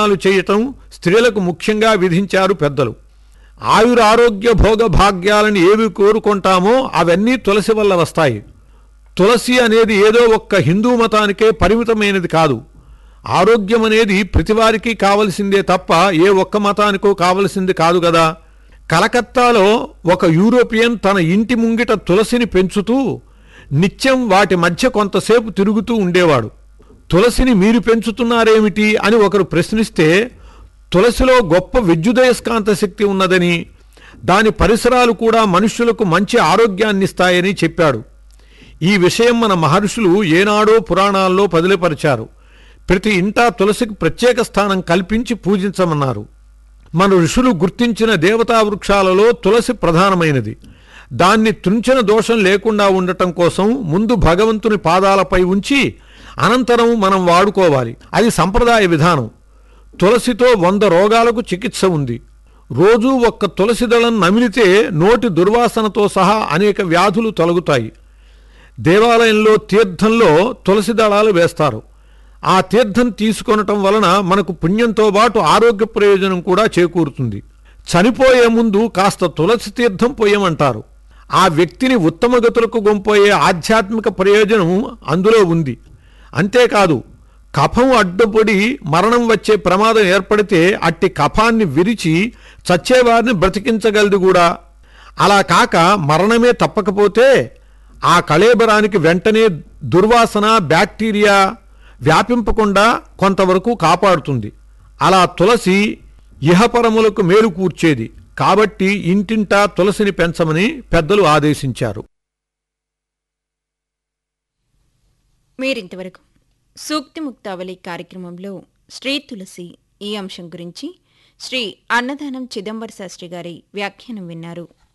దానాలు చేయటం స్త్రీలకు ముఖ్యంగా విధించారు పెద్దలు ఆయురారోగ్య భోగ భాగ్యాలను ఏవి కోరుకుంటామో అవన్నీ తులసి వల్ల వస్తాయి తులసి అనేది ఏదో ఒక్క హిందూ మతానికే పరిమితమైనది కాదు ఆరోగ్యం అనేది ప్రతివారికి కావలసిందే తప్ప ఏ ఒక్క మతానికో కావలసింది కాదు కదా కలకత్తాలో ఒక యూరోపియన్ తన ఇంటి ముంగిట తులసిని పెంచుతూ నిత్యం వాటి మధ్య కొంతసేపు తిరుగుతూ ఉండేవాడు తులసిని మీరు పెంచుతున్నారేమిటి అని ఒకరు ప్రశ్నిస్తే తులసిలో గొప్ప విద్యుదయస్కాంత శక్తి ఉన్నదని దాని పరిసరాలు కూడా మనుష్యులకు మంచి ఆరోగ్యాన్నిస్తాయని చెప్పాడు ఈ విషయం మన మహర్షులు ఏనాడో పురాణాల్లో పదిలిపరిచారు ప్రతి ఇంటా తులసికి ప్రత్యేక స్థానం కల్పించి పూజించమన్నారు మన ఋషులు గుర్తించిన దేవతా వృక్షాలలో తులసి ప్రధానమైనది దాన్ని త్రుంచిన దోషం లేకుండా ఉండటం కోసం ముందు భగవంతుని పాదాలపై ఉంచి అనంతరం మనం వాడుకోవాలి అది సంప్రదాయ విధానం తులసితో వంద రోగాలకు చికిత్స ఉంది రోజూ ఒక్క తులసి దళం నమిలితే నోటి దుర్వాసనతో సహా అనేక వ్యాధులు తొలగుతాయి దేవాలయంలో తీర్థంలో తులసి దళాలు వేస్తారు ఆ తీర్థం తీసుకొనటం వలన మనకు పుణ్యంతో పాటు ఆరోగ్య ప్రయోజనం కూడా చేకూరుతుంది చనిపోయే ముందు కాస్త తులసి తీర్థం పోయమంటారు ఆ వ్యక్తిని ఉత్తమ గతులకు గొంపోయే ఆధ్యాత్మిక ప్రయోజనం అందులో ఉంది అంతేకాదు కఫం అడ్డుపడి మరణం వచ్చే ప్రమాదం ఏర్పడితే అట్టి కఫాన్ని విరిచి చచ్చేవారిని బ్రతికించగలదు కూడా అలా కాక మరణమే తప్పకపోతే ఆ కళేబరానికి వెంటనే దుర్వాసన బ్యాక్టీరియా వ్యాపింపకుండా కొంతవరకు కాపాడుతుంది అలా తులసి ఇహపరములకు మేలు కూర్చేది కాబట్టి ఇంటింటా తులసిని పెంచమని పెద్దలు ఆదేశించారు మీరింతవరకు సూక్తి ముక్తావళి కార్యక్రమంలో శ్రీ తులసి ఈ అంశం గురించి శ్రీ అన్నదానం చిదంబర శాస్త్రి గారి వ్యాఖ్యానం విన్నారు